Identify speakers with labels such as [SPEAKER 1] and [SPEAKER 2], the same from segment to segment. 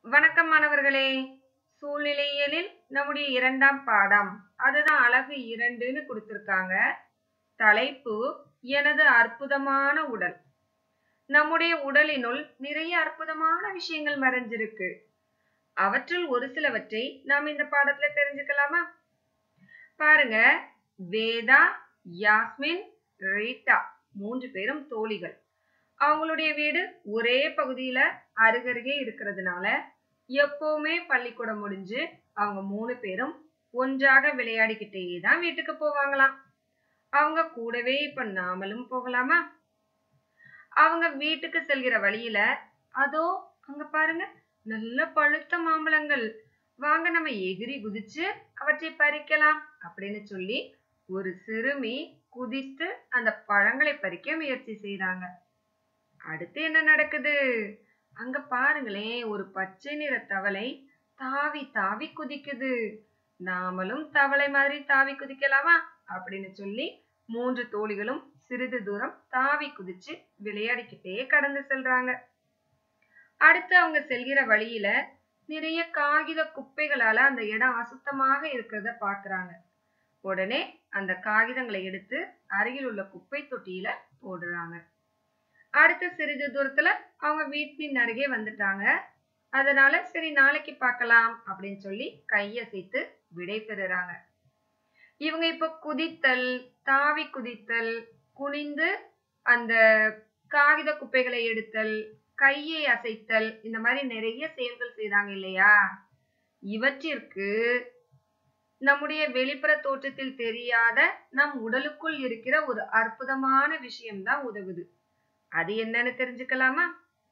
[SPEAKER 1] வணக்கம் மாணவர்களே சூழ்நிலையியலில் நம்முடைய இரண்டாம் பாடம் அதுதான் அழகு இரண்டுன்னு கொடுத்திருக்காங்க தலைப்பு எனது அற்புதமான உடல் நம்முடைய உடலினுள் நிறைய அற்புதமான விஷயங்கள் மறைஞ்சிருக்கு அவற்றுள் ஒரு சிலவற்றை நாம் இந்த பாடத்துல தெரிஞ்சுக்கலாமா பாருங்க வேதா யாஸ்மின் ரீட்டா மூன்று பேரும் தோழிகள் அவங்களுடைய வீடு ஒரே பகுதியில அருகருகே இருக்கிறதுனால எப்பவுமே பள்ளிக்கூடம் முடிஞ்சு அவங்க மூணு பேரும் ஒன்றாக விளையாடிக்கிட்டே தான் வீட்டுக்கு போவாங்களாம் அவங்க கூடவே இப்ப நாமளும் போகலாமா அவங்க வீட்டுக்கு செல்கிற வழியில அதோ அங்க பாருங்க நல்ல பழுத்த மாம்பழங்கள் வாங்க நம்ம எகிரி குதிச்சு அவற்றை பறிக்கலாம் அப்படின்னு சொல்லி ஒரு சிறுமி குதித்து அந்த பழங்களை பறிக்க முயற்சி செய்றாங்க அடுத்து என்ன நடக்குது அங்க பாருங்களேன் ஒரு பச்சை நிற தவளை தாவி தாவி குதிக்குது நாமளும் தவளை மாதிரி தாவி குதிக்கலாமா அப்படின்னு சொல்லி மூன்று தோழிகளும் சிறிது தூரம் தாவி குதிச்சு விளையாடிக்கிட்டே கடந்து செல்றாங்க அடுத்து அவங்க செல்கிற வழியில நிறைய காகித குப்பைகளால அந்த இடம் அசுத்தமாக இருக்கிறத பாக்குறாங்க உடனே அந்த காகிதங்களை எடுத்து அருகில் உள்ள குப்பை தொட்டியில போடுறாங்க அடுத்த சிறிது தூரத்துல அவங்க வீட்டின் அருகே வந்துட்டாங்க அதனால சரி நாளைக்கு பார்க்கலாம் அப்படின்னு சொல்லி கையசைத்து விடை பெறுறாங்க இவங்க இப்ப குதித்தல் தாவி குதித்தல் குனிந்து அந்த காகித குப்பைகளை எடுத்தல் கையை அசைத்தல் இந்த மாதிரி நிறைய செயல்கள் செய்தாங்க இல்லையா இவற்றிற்கு நம்முடைய வெளிப்புற தோற்றத்தில் தெரியாத நம் உடலுக்குள் இருக்கிற ஒரு அற்புதமான விஷயம்தான் உதவுது அது என்னன்னு தெரிஞ்சுக்கலாமா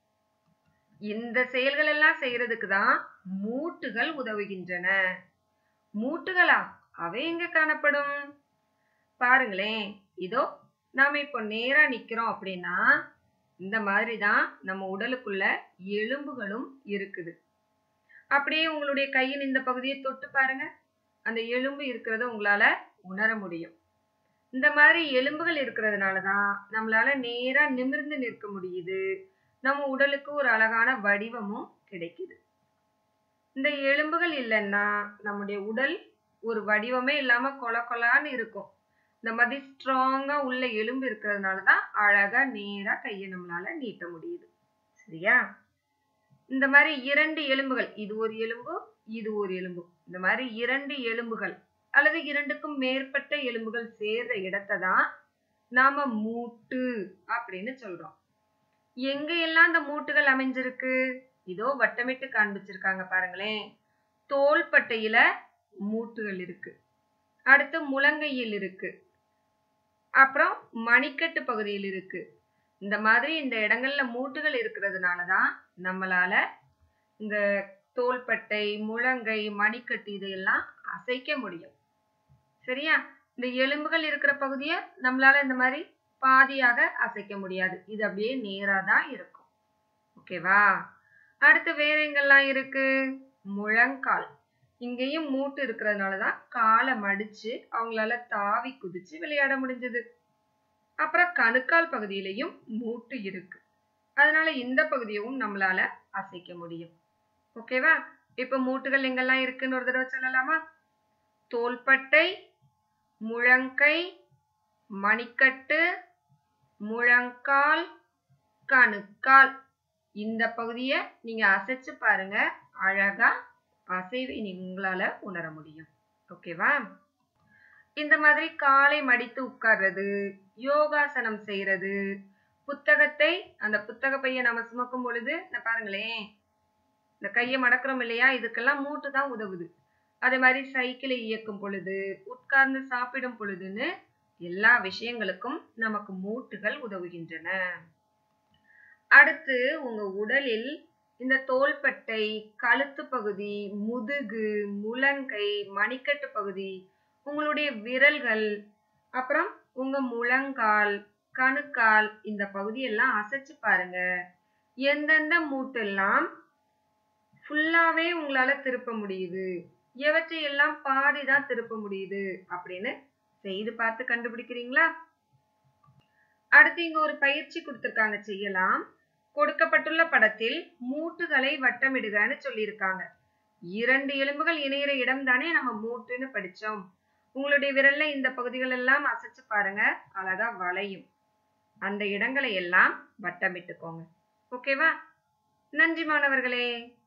[SPEAKER 1] இந்த செயல்கள் எல்லாம் செய்யறதுக்கு தான் மூட்டுகள் உதவுகின்றன மூட்டுகளா அவை எங்க காணப்படும் பாருங்களேன் இதோ நாம இப்போ நேரா நிக்கிறோம் அப்படின்னா இந்த மாதிரி தான் நம்ம உடலுக்குள்ள எலும்புகளும் இருக்குது அப்படியே உங்களுடைய கையின் இந்த பகுதியை தொட்டு பாருங்க அந்த எலும்பு இருக்கிறத உங்களால உணர முடியும் இந்த மாதிரி எலும்புகள் இருக்கிறதுனால தான் நம்மளால நேரா நிமிர்ந்து நிற்க முடியுது நம்ம உடலுக்கு ஒரு அழகான வடிவமும் கிடைக்குது இந்த எலும்புகள் இல்லைன்னா நம்முடைய உடல் ஒரு வடிவமே இல்லாம கொல கொலான்னு இருக்கும் இந்த மாதிரி ஸ்ட்ராங்கா உள்ள எலும்பு இருக்கிறதுனால தான் அழகா நேரா கையை நம்மளால நீட்ட முடியுது சரியா இந்த மாதிரி இரண்டு எலும்புகள் இது ஒரு எலும்பு இது ஒரு எலும்பு இந்த மாதிரி இரண்டு எலும்புகள் அல்லது இரண்டுக்கும் மேற்பட்ட எலும்புகள் சேர்ற இடத்தை தான் நாம மூட்டு அப்படின்னு சொல்றோம் எங்க எல்லாம் இந்த மூட்டுகள் அமைஞ்சிருக்கு இதோ வட்டமிட்டு காண்பிச்சிருக்காங்க பாருங்களேன் தோள்பட்டையில மூட்டுகள் இருக்கு அடுத்து முழங்கையில் இருக்கு அப்புறம் மணிக்கட்டு பகுதியில் இருக்கு இந்த மாதிரி இந்த இடங்கள்ல மூட்டுகள் இருக்கிறதுனால தான் நம்மளால இந்த தோள்பட்டை முழங்கை மணிக்கட்டு இதையெல்லாம் அசைக்க முடியும் சரியா இந்த எலும்புகள் இருக்கிற பகுதியை நம்மளால இந்த மாதிரி பாதியாக அசைக்க முடியாது இது அப்படியே நேரா தான் இருக்கும் ஓகேவா அடுத்து வேற எங்கெல்லாம் இருக்கு முழங்கால் இங்கேயும் மூட்டு இருக்கிறதுனால தான் காலை மடிச்சு அவங்களால தாவி குதிச்சு விளையாட முடிஞ்சது அப்புறம் கணுக்கால் பகுதியிலையும் மூட்டு இருக்கு அதனால இந்த பகுதியவும் நம்மளால அசைக்க முடியும் ஓகேவா இப்ப மூட்டுகள் எங்கெல்லாம் இருக்குன்னு ஒரு தடவை சொல்லலாமா தோள்பட்டை முழங்கை மணிக்கட்டு முழங்கால் கணுக்கால் இந்த பகுதியை நீங்க அசைச்சு பாருங்க அழகா அசைவை உங்களால உணர முடியும் ஓகேவா இந்த மாதிரி காலை மடித்து உட்கார்றது யோகாசனம் செய்யறது புத்தகத்தை அந்த புத்தக பைய நம்ம சுமக்கும் பொழுது இந்த பாருங்களேன் இந்த கையை மடக்கிறோம் இல்லையா இதுக்கெல்லாம் மூட்டு தான் உதவுது அதே மாதிரி சைக்கிளை இயக்கும் பொழுது உட்கார்ந்து சாப்பிடும் பொழுதுன்னு எல்லா விஷயங்களுக்கும் நமக்கு மூட்டுகள் உதவுகின்றன அடுத்து உங்க உடலில் இந்த தோள்பட்டை கழுத்து பகுதி முதுகு முழங்கை மணிக்கட்டு பகுதி உங்களுடைய விரல்கள் அப்புறம் உங்க முழங்கால் கணுக்கால் இந்த பகுதியெல்லாம் அசைச்சு பாருங்க எந்தெந்த மூட்டெல்லாம் ஃபுல்லாவே உங்களால திருப்ப முடியுது எவற்றையெல்லாம் பாதி தான் திருப்ப முடியுது அப்படின்னு செய்து பார்த்து கண்டுபிடிக்கிறீங்களா அடுத்து இங்க ஒரு பயிற்சி கொடுத்திருக்காங்க செய்யலாம் கொடுக்கப்பட்டுள்ள படத்தில் மூட்டுகளை வட்டமிடுகன்னு சொல்லியிருக்காங்க இரண்டு எலும்புகள் இணையிற இடம் தானே நம்ம மூட்டுன்னு படிச்சோம் உங்களுடைய விரல்ல இந்த பகுதிகள் எல்லாம் அசைச்சு பாருங்க அழகா வளையும் அந்த இடங்களை எல்லாம் வட்டமிட்டுக்கோங்க ஓகேவா நன்றி மாணவர்களே